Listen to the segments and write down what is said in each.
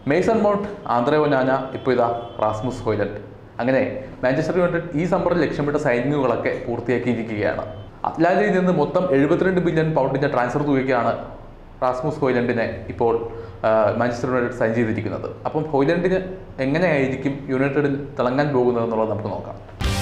Mason mount Andhra Onana ഇപ്പോൾ ഇതാ Rasmus Hojlund അങ്ങനെ മാഞ്ചസ്റ്റർ യുണൈറ്റഡ് ഈ സമ്മറിൽ ലക്ഷ്യമിട്ട സൈനിങ്ങുകളൊക്കെ പൂർത്തിയാക്കിയിരിക്കുകയാണ് അറ്റ്ലാന്റയിൽ നിന്ന് മൊത്തം എഴുപത്തിരണ്ട് ബില്യൺ പൗണ്ടിന്റെ ട്രാൻസ്ഫർ തുകയ്ക്കാണ് റാസ്മുസ് ഹോയ്ലൻഡിനെ ഇപ്പോൾ ആ, മാഞ്ചസ്റ്റർ യുണൈറ്റഡ് സൈൻ ചെയ്തിരിക്കുന്നത് അപ്പം ഹോയ്ലൻഡിന് എങ്ങനെയായിരിക്കും യുണൈറ്റഡിൽ തിളങ്ങാൻ പോകുന്നത് എന്നുള്ളത് നമുക്ക് നോക്കാം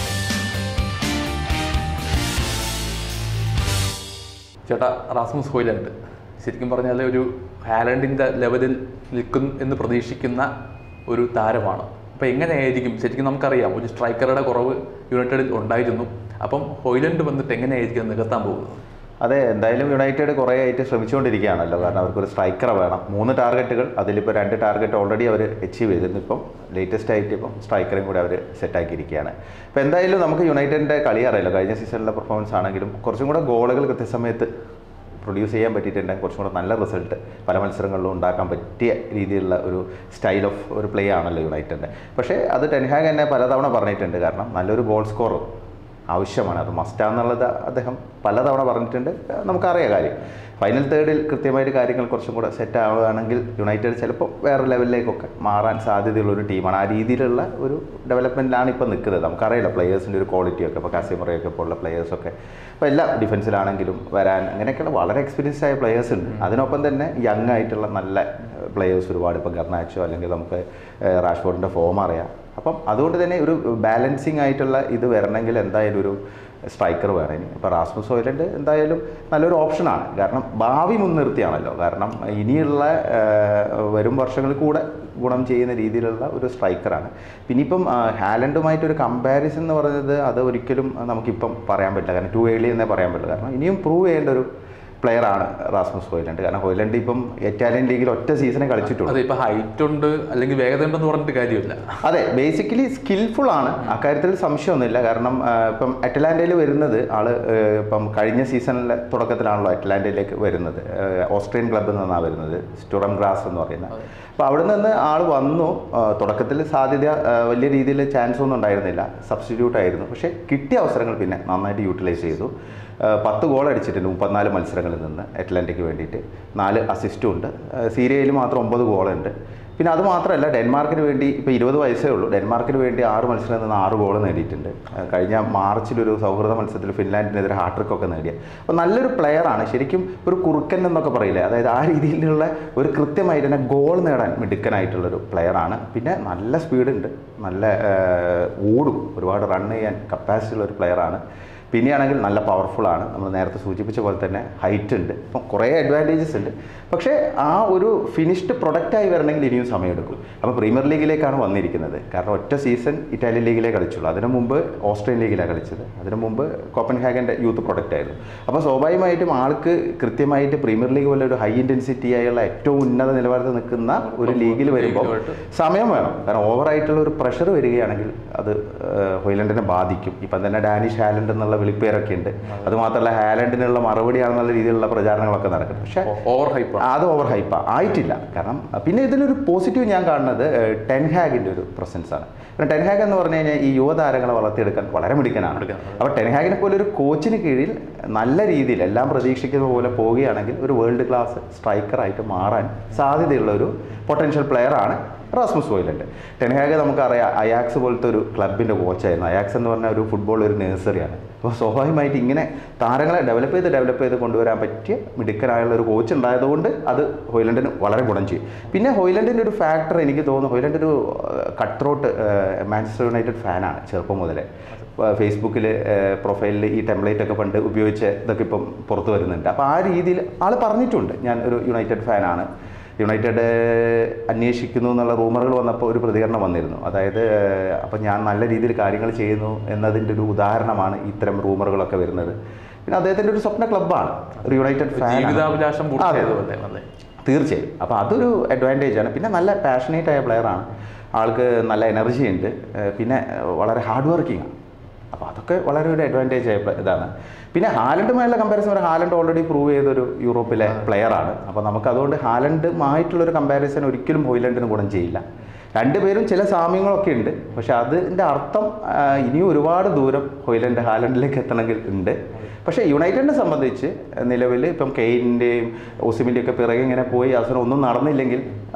ചേട്ടാ റാസ്മുസ് ഹോയ്ലൻഡ് ശരിക്കും പറഞ്ഞാൽ ഒരു ഹാലൻഡിൻ്റെ ലെവലിൽ നിൽക്കും എന്ന് പ്രതീക്ഷിക്കുന്ന ഒരു താരമാണ് അപ്പോൾ എങ്ങനെയായിരിക്കും ശരിക്കും നമുക്കറിയാം ഒരു സ്ട്രൈക്കറുടെ കുറവ് യുണൈറ്റഡിൽ ഉണ്ടായിരുന്നു അപ്പം ഹോയ്ലൻഡ് വന്നിട്ട് എങ്ങനെയായിരിക്കും അത് നികത്താൻ പോകുന്നത് അതെ എന്തായാലും യുണൈറ്റഡ് കുറേ ആയിട്ട് ശ്രമിച്ചുകൊണ്ടിരിക്കുകയാണല്ലോ കാരണം അവർക്കൊരു സ്ട്രൈക്കറെ വേണം മൂന്ന് ടാർഗറ്റുകൾ അതിലിപ്പോൾ രണ്ട് ടാർഗറ്റ് ഓൾറെഡി അവർ അച്ചീവ് ചെയ്തിരുന്നു ഇപ്പം ലേറ്റസ്റ്റ് ആയിട്ട് ഇപ്പം സ്ട്രൈക്കറും കൂടി അവർ സെറ്റാക്കിയിരിക്കുകയാണ് ഇപ്പോൾ എന്തായാലും നമുക്ക് യുണൈറ്റഡിൻ്റെ കളി അറിയാലോ കഴിഞ്ഞ സീസണിലെ പെർഫോമൻസ് ആണെങ്കിലും കുറച്ചും കൂടെ ഗോളുകൾ കൃത്യസമയത്ത് പ്രൊഡ്യൂസ് ചെയ്യാൻ പറ്റിയിട്ടുണ്ടെങ്കിൽ കുറച്ചും കൂടെ നല്ല റിസൾട്ട് പല മത്സരങ്ങളിലും ഉണ്ടാക്കാൻ പറ്റിയ രീതിയിലുള്ള ഒരു സ്റ്റൈൽ ഓഫ് ഒരു പ്ലേ ആണല്ലോ യുണൈറ്റഡിൻ്റെ പക്ഷേ അത് ടെൻഹാഗ് തന്നെ പലതവണ പറഞ്ഞിട്ടുണ്ട് കാരണം നല്ലൊരു ഗോൾ സ്കോർ ആവശ്യമാണ് അത് മസ്റ്റാന്നുള്ളത് അദ്ദേഹം പലതവണ പറഞ്ഞിട്ടുണ്ട് അത് നമുക്കറിയാം കാര്യം ഫൈനൽ തേർഡിൽ കൃത്യമായിട്ട് കാര്യങ്ങൾ കുറച്ചും കൂടെ സെറ്റ് ആവുകയാണെങ്കിൽ യുണൈറ്റഡ് ചിലപ്പോൾ വേറെ ലെവലിലേക്കൊക്കെ മാറാൻ സാധ്യതയുള്ള ഒരു ടീമാണ് ആ രീതിയിലുള്ള ഒരു ഡെവലപ്മെൻറ്റിലാണ് ഇപ്പോൾ നിൽക്കുന്നത് നമുക്കറിയില്ല പ്ലേയേഴ്സിൻ്റെ ഒരു ക്വാളിറ്റിയൊക്കെ ഇപ്പോൾ കാസിമറയൊക്കെ പോലുള്ള പ്ലേയേഴ്സൊക്കെ അപ്പോൾ എല്ലാ ഡിഫൻസിലാണെങ്കിലും വരാൻ അങ്ങനെയൊക്കെയുള്ള വളരെ എക്സ്പീരിയൻസ് ആയ പ്ലേയേഴ്സ് ഉണ്ട് അതിനൊപ്പം തന്നെ യങ് ആയിട്ടുള്ള നല്ല പ്ലേയേഴ്സ് ഒരുപാട് ഇപ്പോൾ ഗർനാച്ചോ അല്ലെങ്കിൽ നമുക്ക് റാഷ്ഫോർഡിൻ്റെ ഫോം അറിയാം അപ്പം അതുകൊണ്ട് തന്നെ ഒരു ബാലൻസിങ് ആയിട്ടുള്ള ഇത് വരണമെങ്കിൽ എന്തായാലും ഒരു സ്ട്രൈക്കർ വേണം ഇനി ഇപ്പോൾ റാസ്മുസ് ഹോയ്ലൻഡ് എന്തായാലും നല്ലൊരു ഓപ്ഷനാണ് കാരണം ഭാവി മുൻനിർത്തിയാണല്ലോ കാരണം ഇനിയുള്ള ആ, വരും വർഷങ്ങളിൽ കൂടെ ഗുണം ചെയ്യുന്ന രീതിയിലുള്ള ഒരു സ്ട്രൈക്കറാണ് പിന്നെ ഇപ്പം ആ, ഹാലൻഡുമായിട്ടൊരു കമ്പാരിസൺ എന്ന് പറയുന്നത് അത് ഒരിക്കലും നമുക്കിപ്പം പറയാൻ പറ്റില്ല കാരണം ടു ഏളി എന്നേ പറയാൻ പറ്റില്ല കാരണം ഇനിയും പ്രൂവ് ചെയ്യേണ്ട ഒരു പ്ലെയറാണ് റാസ്മുസ് ഹോയ്ലൻഡ് കാരണം ഹോയ്ലൻഡ് ഇപ്പം ഇറ്റാലിയൻ ലീഗിൽ ഒറ്റ സീസണെ കളിച്ചിട്ടുള്ളൂ അതെ ഇപ്പോൾ ഹൈറ്റ് ഉണ്ട് അല്ലെങ്കിൽ വേഗത ഉണ്ടെന്ന് പറഞ്ഞിട്ട് കാര്യമില്ല അതെ ബേസിക്കലി സ്കിൽഫുൾ ആണ് അക്കാര്യത്തിൽ സംശയമൊന്നുമില്ല കാരണം ആ, ഇപ്പം അറ്റ്ലാന്റയിൽ വരുന്നത് ആള് ആ, ഇപ്പം കഴിഞ്ഞ സീസണിലെ തുടക്കത്തിലാണല്ലോ അറ്റ്ലാന്റയിലേക്ക് വരുന്നത് ആ, ഓസ്ട്രിയൻ ക്ലബ്ബിൽ നിന്നാണ് വരുന്നത് സ്റ്റുറം ഗ്രാസ് എന്ന് പറയുന്നത് അപ്പോൾ അവിടെ നിന്ന് ആൾ വന്നു ആ, തുടക്കത്തിൽ സാധ്യത ആ, വലിയ രീതിയിൽ ചാൻസ് ഒന്നും ഉണ്ടായിരുന്നില്ല സബ്സ്റ്റിറ്റ്യൂട്ട് ആയിരുന്നു പക്ഷേ കിട്ടിയ അവസരങ്ങൾ പിന്നെ നന്നായിട്ട് യൂട്ടിലൈസ് ചെയ്തു ആ, പത്ത് ഗോൾ അടിച്ചിട്ടുണ്ട് മുപ്പത്തിനാല് മത്സരങ്ങളിൽ നിന്ന് അറ്റ്ലാന്റിക്ക് വേണ്ടിയിട്ട് നാല് അസിസ്റ്റും ഉണ്ട് ആ, സീരിയയിൽ മാത്രം ഒമ്പത് ഗോളുണ്ട് പിന്നെ അത് മാത്രമല്ല ഡെൻമാർക്കിന് വേണ്ടി ഇപ്പോൾ ഇരുപത് വയസ്സേ ഉള്ളൂ ഡെൻമാർക്കിന് വേണ്ടി ആറ് മത്സരത്തിൽ നിന്ന് ആറ് ഗോൾ നേടിയിട്ടുണ്ട് ആ, കഴിഞ്ഞ മാർച്ചിലൊരു സൗഹൃദ മത്സരത്തിൽ ഫിൻലാൻഡിനെതിരെ ഹാട്രിക് ഒക്കെ നേടിയ അപ്പോൾ നല്ലൊരു പ്ലെയറാണ് ശരിക്കും ഒരു കുറുക്കൻ എന്നൊക്കെ പറയില്ലേ അതായത് ആ രീതിയിലുള്ള ഒരു കൃത്യമായിട്ട് തന്നെ ഗോൾ നേടാൻ മിടുക്കനായിട്ടുള്ളൊരു പ്ലെയറാണ് പിന്നെ നല്ല സ്പീഡുണ്ട് നല്ല ആ, ഓടും ഒരുപാട് റൺ ചെയ്യാൻ കപ്പാസിറ്റി ഉള്ള ഒരു പ്ലെയറാണ് പിന്നെയാണെങ്കിൽ നല്ല പവർഫുൾ ആണ് നമ്മൾ നേരത്തെ സൂചിപ്പിച്ച പോലെ തന്നെ ഹൈറ്റ് ഉണ്ട് അപ്പം കുറേ അഡ്വാൻറ്റേജസ് ഉണ്ട് പക്ഷേ ആ ഒരു ഫിനിഷ്ഡ് പ്രൊഡക്റ്റായി വരണമെങ്കിൽ ഇനിയും സമയമെടുക്കും അപ്പോൾ പ്രീമിയർ ലീഗിലേക്കാണ് വന്നിരിക്കുന്നത് കാരണം ഒറ്റ സീസൺ ഇറ്റാലിയൻ ലീഗിലേ കളിച്ചുള്ളൂ അതിനു മുമ്പ് ഓസ്ട്രേലിയൻ ലീഗിലാണ് കളിച്ചത് അതിനു മുമ്പ് കോപ്പൻഹാഗൻ്റെ യൂത്ത് പ്രൊഡക്റ്റ് ആയിരുന്നു അപ്പോൾ സ്വാഭാവികമായിട്ടും ആൾക്ക് കൃത്യമായിട്ട് പ്രീമിയർ ലീഗ് പോലെ ഒരു ഹൈ ഇൻറ്റൻസിറ്റി ആയുള്ള ഏറ്റവും ഉന്നത നിലവാരത്തിൽ നിൽക്കുന്ന ഒരു ലീഗിൽ വരുമ്പോൾ സമയം വേണം കാരണം ഓവറായിട്ടുള്ള ഒരു പ്രഷർ വരികയാണെങ്കിൽ അത് ഏഹ്, ഹോയ്ലൻഡിനെ ബാധിക്കും ഇപ്പം തന്നെ ഡാനിഷ് ഹാലൻഡ് എന്നുള്ള വിളിപ്പേരൊക്കെ ഉണ്ട് അതുമാത്രമല്ല ഹാലൻഡിനുള്ള മറുപടിയാണെന്നുള്ള രീതിയിലുള്ള പ്രചാരണങ്ങളൊക്കെ നടക്കും പക്ഷേ ഓവർ ഹൈപ്പ് അത് ഓവർ ഹൈപ്പാ ആയിട്ടില്ല കാരണം പിന്നെ ഇതിലൊരു പോസിറ്റീവ് ഞാൻ കാണുന്നത് ഏഹ്, ടെൻഹാഗിൻ്റെ ഒരു പ്രസൻസ് ആണ് കാരണം ടെൻഹാഗ് എന്ന് പറഞ്ഞു കഴിഞ്ഞാൽ ഈ യുവതാരങ്ങളെ വളർത്തിയെടുക്കാൻ വളരെ മിടുക്കനാണ് അപ്പോൾ ടെൻഹാഗിനെ പോലെ ഒരു കോച്ചിന് കീഴിൽ നല്ല രീതിയിൽ എല്ലാം പ്രതീക്ഷിക്കുന്ന പോലെ പോവുകയാണെങ്കിൽ ഒരു വേൾഡ് ക്ലാസ് സ്ട്രൈക്കറായിട്ട് മാറാൻ സാധ്യതയുള്ള ഒരു പൊട്ടൻഷ്യൽ പ്ലെയറാണ് റാസ്മുസ് ഹോയ്ലൻഡ് ടെൻഹാഗ് നമുക്കറിയാം അയാക്സ് പോലത്തെ ഒരു ക്ലബിൻ്റെ കോച്ചായിരുന്നു അയാക്സ് എന്ന് പറഞ്ഞാൽ ഒരു ഫുട്ബോൾ ഒരു നേഴ്സറിയാണ് അപ്പോൾ സ്വാഭാവികമായിട്ട് ഇങ്ങനെ താരങ്ങളെ ഡെവലപ്പ് ചെയ്ത് ഡെവലപ്പ് ചെയ്ത് കൊണ്ടുവരാൻ പറ്റിയ മിടുക്കനായുള്ള ഒരു കോച്ച് ഉണ്ടായതുകൊണ്ട് അത് ഹോയ്ലൻഡിന് വളരെ ഗുണം ചെയ്യും പിന്നെ ഹോയ്ലൻഡിൻ്റെ ഒരു ഫാക്ടർ എനിക്ക് തോന്നുന്നു ഹോയ്ലൻഡ് ഒരു കട്ട് ത്രോട്ട് മാഞ്ചസ്റ്റർ യുണൈറ്റഡ് ഫാനാണ് ചെറുപ്പം മുതലേ ഫേസ്ബുക്കിൽ പ്രൊഫൈലിൽ ഈ ടെംപ്ലേറ്റ് ഒക്കെ പണ്ട് ഉപയോഗിച്ച് ഇതൊക്കെ ഇപ്പം പുറത്തു വരുന്നുണ്ട് അപ്പോൾ ആ രീതിയിൽ ആൾ പറഞ്ഞിട്ടുണ്ട് ഞാൻ ഒരു യുണൈറ്റഡ് ഫാനാണ് യുണൈറ്റഡ് അന്വേഷിക്കുന്നു എന്നുള്ള റൂമറുകൾ വന്നപ്പോൾ ഒരു പ്രതികരണം വന്നിരുന്നു അതായത് അപ്പം ഞാൻ നല്ല രീതിയിൽ കാര്യങ്ങൾ ചെയ്യുന്നു എന്നതിൻ്റെ ഒരു ഉദാഹരണമാണ് ഇത്തരം റൂമറുകളൊക്കെ വരുന്നത് പിന്നെ അദ്ദേഹത്തിൻ്റെ ഒരു സ്വപ്ന ക്ലബ്ബാണ് ഒരു യുണൈറ്റഡ് ഫാൻ ജീവിതാഭിലാഷം പൂർത്തിയായതുപോലെ അല്ലേ തീർച്ചയായും അപ്പോൾ അതൊരു അഡ്വാൻറ്റേജ് ആണ് പിന്നെ നല്ല പാഷനേറ്റ് ആയ പ്ലെയറാണ് ആൾക്ക് നല്ല എനർജി ഉണ്ട് ഏഹ് പിന്നെ വളരെ ഹാർഡ് വർക്കിംഗ് ആണ് അപ്പോൾ അതൊക്കെ വളരെ ഒരു അഡ്വാൻറ്റേജ് ആയ പ്ല- ഇതാണ് പിന്നെ ഹാലൻഡുമായുള്ള കമ്പാരിസൺ പറയുമ്പോൾ ഹാലൻഡ് ഓൾറെഡി പ്രൂവ് ചെയ്തൊരു യൂറോപ്പിലെ പ്ലെയറാണ് അപ്പോൾ നമുക്ക് അതുകൊണ്ട് ഹാലൻഡുമായിട്ടുള്ളൊരു കമ്പാരിസൺ ഒരിക്കലും ഹോയ്ലൻഡിന് ഗുണം ചെയ്യില്ല രണ്ടുപേരും ചില സാമ്യങ്ങളൊക്കെ ഉണ്ട് പക്ഷെ അതിൻ്റെ അർത്ഥം ആ, ഇനിയും ഒരുപാട് ദൂരം ഹോയ്ലൻഡ് ഹാലൻഡിലേക്ക് എത്തണമെങ്കിൽ ഉണ്ട് പക്ഷേ യുണൈറ്റഡിനെ സംബന്ധിച്ച് നിലവിൽ ഇപ്പം കെയിൻ്റെയും ഒസിമിൻ്റെയും ഒക്കെ പിറകെ ഇങ്ങനെ പോയി അവസരം ഒന്നും നടന്നില്ലെങ്കിൽ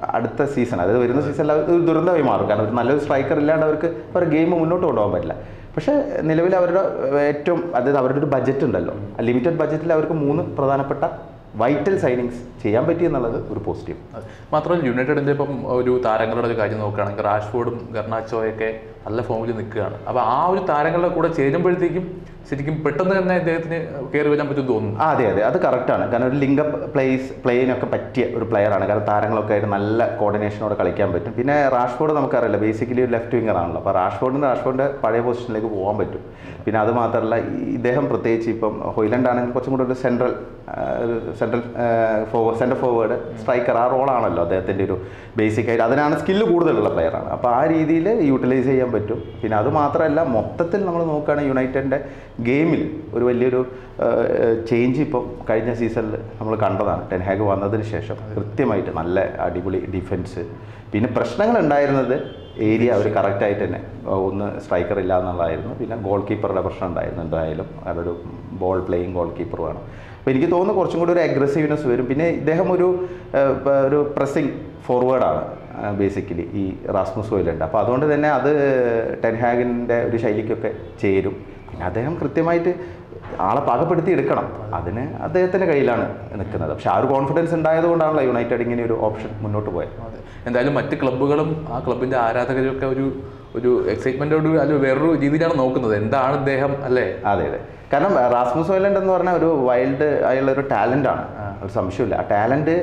അടുത്ത സീസൺ അതായത് വരുന്ന സീസണിൽ ഒരു ദുരന്തമായി മാറും കാരണം ഒരു നല്ലൊരു സ്ട്രൈക്കർ ഇല്ലാണ്ട് അവർക്ക് അവരുടെ ഗെയിം മുന്നോട്ട് കൊണ്ടുപോകാൻ പറ്റില്ല പക്ഷേ നിലവിൽ അവരുടെ ഏറ്റവും അതായത് അവരുടെ ഒരു ബജറ്റ് ഉണ്ടല്ലോ ലിമിറ്റഡ് ബജറ്റിൽ അവർക്ക് മൂന്ന് പ്രധാനപ്പെട്ട വൈറ്റൽ സൈനിങ്സ് ചെയ്യാൻ പറ്റി എന്നുള്ളത് ഒരു പോസിറ്റീവ് അതെ. മാത്രമല്ല യുണൈറ്റഡിന്റെ ഇപ്പം ഒരു താരങ്ങളുടെ ഒരു കാര്യം നോക്കുകയാണെങ്കിൽ റാഷ്ഫോർഡും ഗർണാച്ചോയൊക്കെ നല്ല ഫോമിൽ നിൽക്കുകയാണ് അപ്പോൾ ആ ഒരു താരങ്ങളുടെ കൂടെ ചേരുമ്പോഴത്തേക്കും ശരിക്കും പെട്ടെന്ന് തന്നെ അദ്ദേഹത്തിന് കയറി വരാൻ പറ്റും തോന്നുന്നു ആ, അതെ അതെ അത് കറക്റ്റാണ് കാരണം ഒരു ലിങ്കപ്പ് പ്ലേസ് പ്ലേയിനൊക്കെ പറ്റിയ ഒരു പ്ലെയറാണ് കാരണം താരങ്ങളൊക്കെ ആയിട്ട് നല്ല കോർഡിനേഷനോടെ കളിക്കാൻ പറ്റും പിന്നെ റാഷ്ഫോർഡ് നമുക്കറിയില്ല ബേസിക്കലി ഒരു ലെഫ്റ്റ് വിങ്ങർ ആണല്ലോ അപ്പോൾ റാഷ്ഫോർഡിന് റാഷ്ഫോർഡിൻ്റെ പഴയ പൊസിഷനിലേക്ക് പോകാൻ പറ്റും പിന്നെ അത് മാത്രമല്ല ഈ- ഇദ്ദേഹം പ്രത്യേകിച്ച് ഇപ്പം ഹൊയ്ലൻഡ് ആണെങ്കിൽ കുറച്ചും കൂടെ ഒരു central central forward centre forward striker ആ റോളാണല്ലോ അദ്ദേഹത്തിൻ്റെ ഒരു ബേസിക് ആയിട്ട് അതിനാണ് സ്കില്ല് കൂടുതലുള്ള പ്ലെയറാണ് അപ്പോൾ ആ രീതിയിൽ യൂട്ടിലൈസ് ചെയ്യാൻ പറ്റും പിന്നെ അത് മാത്രമല്ല മൊത്തത്തിൽ നമ്മൾ നോക്കുകയാണെങ്കിൽ യുണൈറ്റഡിൻ്റെ ഗെയിമിൽ ഒരു വലിയൊരു ചേഞ്ച് ഇപ്പം കഴിഞ്ഞ സീസണിൽ നമ്മൾ കണ്ടതാണ് ടെൻഹാഗ് വന്നതിന് ശേഷം കൃത്യമായിട്ട് നല്ല അടിപൊളി ഡിഫൻസ് പിന്നെ പ്രശ്നങ്ങൾ ഉണ്ടായിരുന്നത് ഏരിയ അവർ കറക്റ്റായിട്ട് തന്നെ ആ, ഒന്ന് സ്ട്രൈക്കർ ഇല്ല എന്നുള്ളതായിരുന്നു പിന്നെ ഗോൾ കീപ്പറുടെ പ്രശ്നം ഉണ്ടായിരുന്നു എന്തായാലും അതൊരു ബോൾ പ്ലേയിങ് ഗോൾ കീപ്പർ വേണം അപ്പോൾ എനിക്ക് തോന്നുന്നു കുറച്ചും കൂടി ഒരു അഗ്രസീവ്നെസ് വരും പിന്നെ ഇദ്ദേഹം ഒരു ആ, പ- ഒരു പ്രസ്സിങ് ഫോർവേഡാണ് ബേസിക്കലി ഈ റാസ്മുസ് ഹോയിലുണ്ട് അപ്പോൾ അതുകൊണ്ട് തന്നെ അത് ടെൻഹാഗിൻ്റെ ഒരു ശൈലിക്കൊക്കെ ചേരും പിന്നെ അദ്ദേഹം കൃത്യമായിട്ട് ആളെ പാകപ്പെടുത്തി എടുക്കണം അതിന് അദ്ദേഹത്തിൻ്റെ കയ്യിലാണ് നിൽക്കുന്നത് പക്ഷെ ആ ഒരു കോൺഫിഡൻസ് ഉണ്ടായതുകൊണ്ടാണല്ലോ യുണൈറ്റഡ് ഇങ്ങനെ ഒരു ഓപ്ഷൻ മുന്നോട്ട് പോയത് അതെ. എന്തായാലും മറ്റ് ക്ലബ്ബുകളും ആ ക്ലബിന്റെ ആരാധകരൊക്കെ ഒരു ഒരു എക്സൈറ്റ്മെന്റോട് അല്ല വേറൊരു രീതിയിലാണ് നോക്കുന്നത് എന്താണ് ഇദ്ദേഹം അല്ലേ അതെ അതെ കാരണം ആ, റാസ്മുസ് ഹോയ്ലൻഡ് എന്ന് പറഞ്ഞാൽ ഒരു വൈൽഡ് ആയുള്ള ഒരു ടാലൻ്റ് ആണ് ഒരു സംശയമില്ല ആ ടാലൻറ്റ്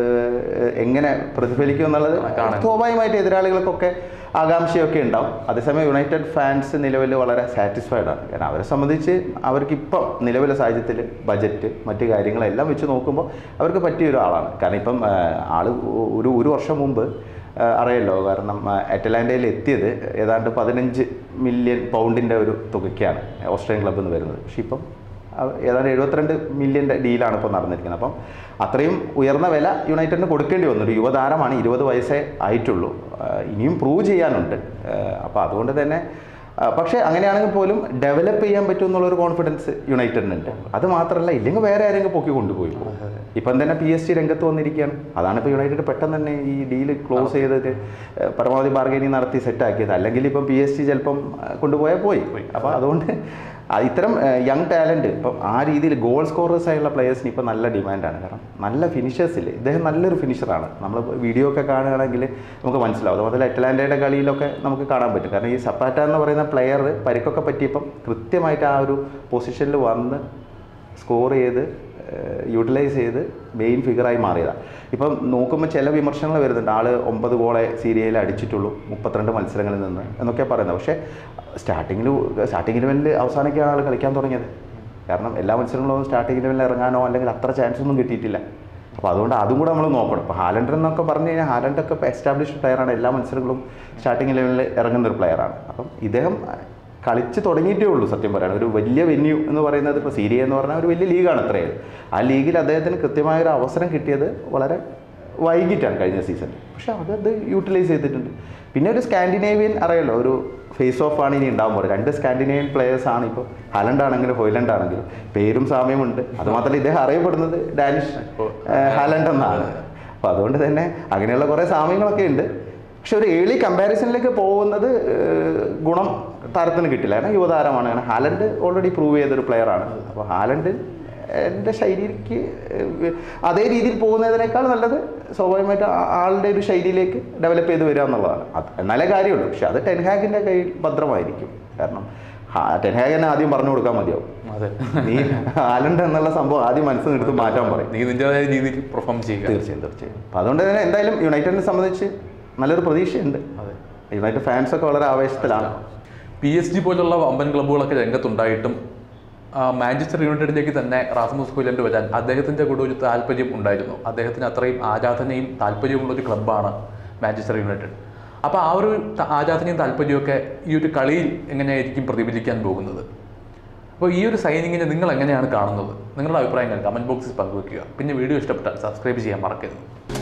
എങ്ങനെ പ്രതിഫലിക്കും എന്നുള്ളത് കാണാൻ. സ്വാഭാവികമായിട്ട് എതിരാളികൾക്കൊക്കെ ആകാംക്ഷയൊക്കെ ഉണ്ടാവും അതേസമയം യുണൈറ്റഡ് ഫാൻസ് നിലവിൽ വളരെ സാറ്റിസ്ഫൈഡ് ആണ് കാരണം അവരെ സംബന്ധിച്ച് അവർക്കിപ്പം നിലവിലെ സാഹചര്യത്തിൽ ബജറ്റ് മറ്റു കാര്യങ്ങളെല്ലാം വെച്ച് നോക്കുമ്പോൾ അവർക്ക് പറ്റിയ ഒരാളാണ് കാരണം ഇപ്പം ആ, ആള് ഒരു ഒരു വർഷം മുമ്പ് ആ, അറിയാലോ കാരണം ആ, അറ്റലാന്റയിൽ എത്തിയത് ഏതാണ്ട് പതിനഞ്ച് മില്യൺ പൗണ്ടിൻ്റെ ഒരു തുകയ്ക്കാണ് ഓസ്ട്രേലിയൻ ക്ലബ്ബിൽ നിന്ന് വരുന്നത് പക്ഷേ ഇപ്പം അവ- ഏതാണ്ട് എഴുപത്തിരണ്ട് മില്യൻ്റെ ഡീലാണ് ഇപ്പോൾ നടന്നിരിക്കുന്നത് അപ്പം അത്രയും ഉയർന്ന വില യുണൈറ്റഡിന് കൊടുക്കേണ്ടി വന്നു ഒരു യുവതാരമാണ് ഇരുപത് വയസ്സേ ആയിട്ടുള്ളൂ ആ, ഇനിയും പ്രൂവ് ചെയ്യാനുണ്ട് അപ്പോൾ അതുകൊണ്ട് തന്നെ ആ, പക്ഷേ അങ്ങനെയാണെങ്കിൽ പോലും ഡെവലപ്പ് ചെയ്യാൻ പറ്റും എന്നുള്ളൊരു കോൺഫിഡൻസ് യുണൈറ്റഡിനുണ്ട് അത് മാത്രമല്ല ഇല്ലെങ്കിൽ വേറെ ആരെങ്കിലും പൊക്കി കൊണ്ടുപോയി പോകും ഇപ്പം തന്നെ പി എസ് സി രംഗത്ത് വന്നിരിക്കുകയാണ് അതാണ് ഇപ്പോൾ യുണൈറ്റഡ് പെട്ടെന്ന് തന്നെ ഈ ഡീല് ക്ലോസ് ചെയ്തിട്ട് ഏഹ്, പരമാവധി ബാർഗൈനിങ് നടത്തി സെറ്റാക്കിയത് അല്ലെങ്കിൽ ഇപ്പം പി എസ് സി ചിലപ്പം ഏഹ്, കൊണ്ടുപോയാൽ പോയി അപ്പോൾ അതുകൊണ്ട് ആ ഇത്തരം യങ് ടാലൻറ്റ് ഇപ്പം ആ രീതിയിൽ ഗോൾ സ്കോറേഴ്സ് ആയുള്ള പ്ലേയേഴ്സിന് ഇപ്പം നല്ല ഡിമാൻഡാണ് കാരണം നല്ല ഫിനിഷേഴ്സിൽ ഇദ്ദേഹം നല്ലൊരു ഫിനിഷറാണ് നമ്മൾ വീഡിയോ ഒക്കെ കാണുകയാണെങ്കിൽ നമുക്ക് മനസ്സിലാവും അതുപോലെ അറ്റലാൻറ്റയുടെ കളിയിലൊക്കെ നമുക്ക് കാണാൻ പറ്റും കാരണം ഈ സപ്പാറ്റ എന്ന് പറയുന്ന പ്ലെയർ പരിക്കൊക്കെ പറ്റിയപ്പം കൃത്യമായിട്ട് ആ ഒരു പൊസിഷനിൽ വന്ന് സ്കോർ ചെയ്ത് യൂട്ടിലൈസ് ചെയ്ത് മെയിൻ ഫിഗറായി മാറിയതാണ് ഇപ്പം നോക്കുമ്പോൾ ചില വിമർശനങ്ങൾ വരുന്നുണ്ട് ആൾ ഒമ്പത് ഗോളെ സീരിയയിൽ അടിച്ചിട്ടുള്ളൂ മുപ്പത്തിരണ്ട് മത്സരങ്ങളിൽ നിന്ന് എന്നൊക്കെയാണ് പറയുന്നത് പക്ഷേ സ്റ്റാർട്ടിങ്ങിൽ സ്റ്റാർട്ടിംഗ് ലെവലിൽ അവസാനമൊക്കെയാണ് ആൾ കളിക്കാൻ തുടങ്ങിയത് കാരണം എല്ലാ മത്സരങ്ങളും സ്റ്റാർട്ടിംഗ് ലെവലിൽ ഇറങ്ങാനോ അല്ലെങ്കിൽ അത്ര ചാൻസ് ഒന്നും കിട്ടിയിട്ടില്ല അപ്പോൾ അതുകൊണ്ട് അതും കൂടെ നമ്മൾ നോക്കണം ഇപ്പോൾ ഹാലൻഡർ എന്നൊക്കെ പറഞ്ഞു കഴിഞ്ഞാൽ ഹാലൻഡൊക്കെ ഇപ്പോൾ എസ്റ്റാബ്ലിഷ്ഡ് പ്ലെയറാണ് എല്ലാ മത്സരങ്ങളും സ്റ്റാർട്ടിംഗ് ലെവലിൽ ഇറങ്ങുന്ന ഒരു പ്ലെയറാണ് അപ്പം ഇദ്ദേഹം കളിച്ച് തുടങ്ങിയിട്ടേ ഉള്ളൂ സത്യം പറയാൻ ഒരു വലിയ വെന്യൂ എന്ന് പറയുന്നത് ഇപ്പോൾ സീരിയ എന്ന് പറഞ്ഞാൽ ഒരു വലിയ ലീഗാണ് ഇത്രയും ആ ലീഗിൽ അദ്ദേഹത്തിന് കൃത്യമായ ഒരു അവസരം കിട്ടിയത് വളരെ വൈകിട്ടാണ് കഴിഞ്ഞ സീസൺ പക്ഷെ അത് അത് യൂട്ടിലൈസ് ചെയ്തിട്ടുണ്ട് പിന്നെ ഒരു സ്കാൻഡിനേവിയൻ അറിയാലോ ഒരു ഫേസ് ഓഫ് ആണ് ഇനി ഉണ്ടാകാൻ പോകുന്നത് രണ്ട് സ്കാൻഡിനേവിയൻ പ്ലേയേഴ്സ് ആണ് ഇപ്പോൾ ഹലണ്ട് ആണെങ്കിലും ഹോയ്ലൻഡ് ആണെങ്കിലും പേരും സാമ്യമുണ്ട് അത് മാത്രമല്ല ഇദ്ദേഹം അറിയപ്പെടുന്നത് ഡാനിഷ് ഹാലൻഡ് എന്നാണ് അപ്പോൾ അതുകൊണ്ട് തന്നെ അങ്ങനെയുള്ള കുറേ സാമ്യങ്ങളൊക്കെ ഉണ്ട് പക്ഷെ ഒരു ഏർലി കമ്പാരിസണിലേക്ക് പോകുന്നത് ഏഹ്, ഗുണം താരത്തിന് കിട്ടില്ല കാരണം യുവതാരമാണ് കാരണം ഹാലൻഡ് ഓൾറെഡി പ്രൂവ് ചെയ്തൊരു പ്ലെയറാണ് അപ്പോൾ ഹാലൻഡ് എൻ്റെ ശൈലിക്ക് ഏഹ്, അതേ രീതിയിൽ പോകുന്നതിനേക്കാൾ നല്ലത് സ്വാഭാവികമായിട്ട് ആ- ആളുടെ ഒരു ശൈലിയിലേക്ക് ഡെവലപ്പ് ചെയ്ത് വരിക എന്നുള്ളതാണ് അത് എന്നാലേ കാര്യമുള്ളൂ പക്ഷെ അത് ടെൻഹാഗിൻ്റെ കയ്യിൽ ഭദ്രമായിരിക്കും കാരണം ഹാ- ടെൻഹാഗിനെ ആദ്യം പറഞ്ഞു കൊടുക്കാൻ മതിയാവും അതെ നീ ഹാലൻഡ് എന്നുള്ള സംഭവം ആദ്യം മനസ്സിൽ എടുത്ത് മാറ്റാൻ പറയും നീ നിന്റേതായ രീതിയിൽ പെർഫോം ചെയ്യുക തീർച്ചയായും തീർച്ചയായും അപ്പം അതുകൊണ്ട് തന്നെ എന്തായാലും യുണൈറ്റഡിനെ സംബന്ധിച്ച് നല്ലൊരു പ്രതീക്ഷയുണ്ട് അതെ യുണൈറ്റഡ് ഫാൻസൊക്കെ വളരെ ആവേശത്തിലാണ് പി എസ് ജി പോലുള്ള വമ്പൻ ക്ലബ്ബുകളൊക്കെ രംഗത്തുണ്ടായിട്ടും ആ, മാഞ്ചസ്റ്റർ യുണൈറ്റഡിലേക്ക് തന്നെ റാസ്മുസ് ഹോയിലൻഡ് വരാൻ അദ്ദേഹത്തിൻ്റെ കൂടെ ഒരു താല്പര്യം ഉണ്ടായിരുന്നു അദ്ദേഹത്തിന് അത്രയും ആരാധനയും താല്പര്യമുള്ള ഒരു ക്ലബ്ബാണ് മാഞ്ചസ്റ്റർ യുണൈറ്റഡ് അപ്പോൾ ആ ഒരു ത- ആരാധനയും താല്പര്യമൊക്കെ ഈ ഒരു കളിയിൽ എങ്ങനെയായിരിക്കും പ്രതിഫലിക്കാൻ പോകുന്നത് അപ്പോൾ ഈ ഒരു സൈനിങ്ങിനെ നിങ്ങൾ എങ്ങനെയാണ് കാണുന്നത് നിങ്ങളുടെ അഭിപ്രായങ്ങൾ കമൻറ്റ് ബോക്സിൽ പങ്കുവെക്കുക പിന്നെ വീഡിയോ ഇഷ്ടപ്പെട്ടാൽ സബ്സ്ക്രൈബ് ചെയ്യാൻ മറക്കരുത്